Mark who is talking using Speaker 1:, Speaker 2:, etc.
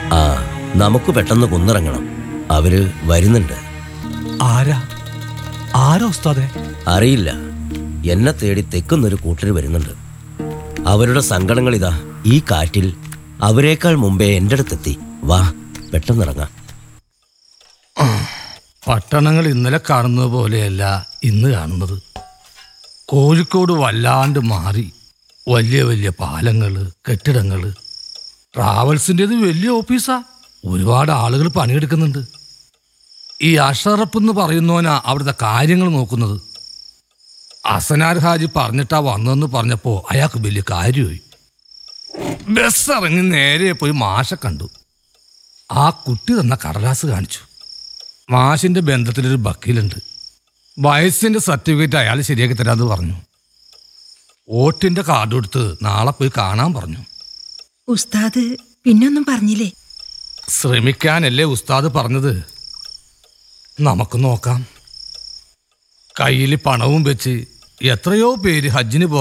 Speaker 1: ആ നമുക്ക് പെട്ടെന്ന് കുന്നിറങ്ങണം അവര് വരുന്നുണ്ട്
Speaker 2: ആരാ ആരാ ഉസ്താദെ
Speaker 1: അറിയില്ല എന്നെ തേടി തെക്കുന്നൊരു കൂട്ടർ വരുന്നുണ്ട് അവരുടെ സങ്കടങ്ങൾ ഇതാ ഈ കാറ്റിൽ അവരെക്കാൾ മുമ്പേ എൻ്റെ അടുത്തെത്തി വാ പെട്ടെന്നിറങ്ങാം
Speaker 3: പട്ടണങ്ങൾ ഇന്നലെ കാണുന്നത് പോലെയല്ല ഇന്ന് കാണുന്നത് കോഴിക്കോട് വല്ലാണ്ട് മാറി വലിയ വലിയ പാലങ്ങൾ കെട്ടിടങ്ങൾ ട്രാവൽസിൻ്റെത് വലിയ ഓഫീസാ ഒരുപാട് ആളുകൾ പണിയെടുക്കുന്നുണ്ട് ഈ അഷറഫ് എന്ന് പറയുന്നവനാ അവിടുത്തെ കാര്യങ്ങൾ നോക്കുന്നത് അസനാർ ഹാജി പറഞ്ഞിട്ടാ വന്നതെന്ന് പറഞ്ഞപ്പോൾ അയാൾക്ക് വലിയ കാര്യമായി ബസ് ഇറങ്ങി നേരെ പോയി മാഷെ കണ്ടു ആ കുട്ടി തന്ന കടലാസ് കാണിച്ചു മാഷിന്റെ ബന്ധത്തിലൊരു വക്കീലുണ്ട് വയസ്സിന്റെ സർട്ടിഫിക്കറ്റ് അയാൾ ശരിയാക്കി തരാമെന്ന് പറഞ്ഞു വോട്ടിന്റെ കാർഡ് കൊടുത്ത് നാളെ പോയി കാണാൻ പറഞ്ഞു
Speaker 4: ഉസ്താദ് പിന്നൊന്നും പറഞ്ഞില്ലേ
Speaker 3: ശ്രമിക്കാനല്ലേ ഉസ്താദ് പറഞ്ഞത് നമുക്ക് നോക്കാം കയ്യിൽ പണവും വെച്ച് എത്രയോ പേര് ഹജ്ജിന് പോ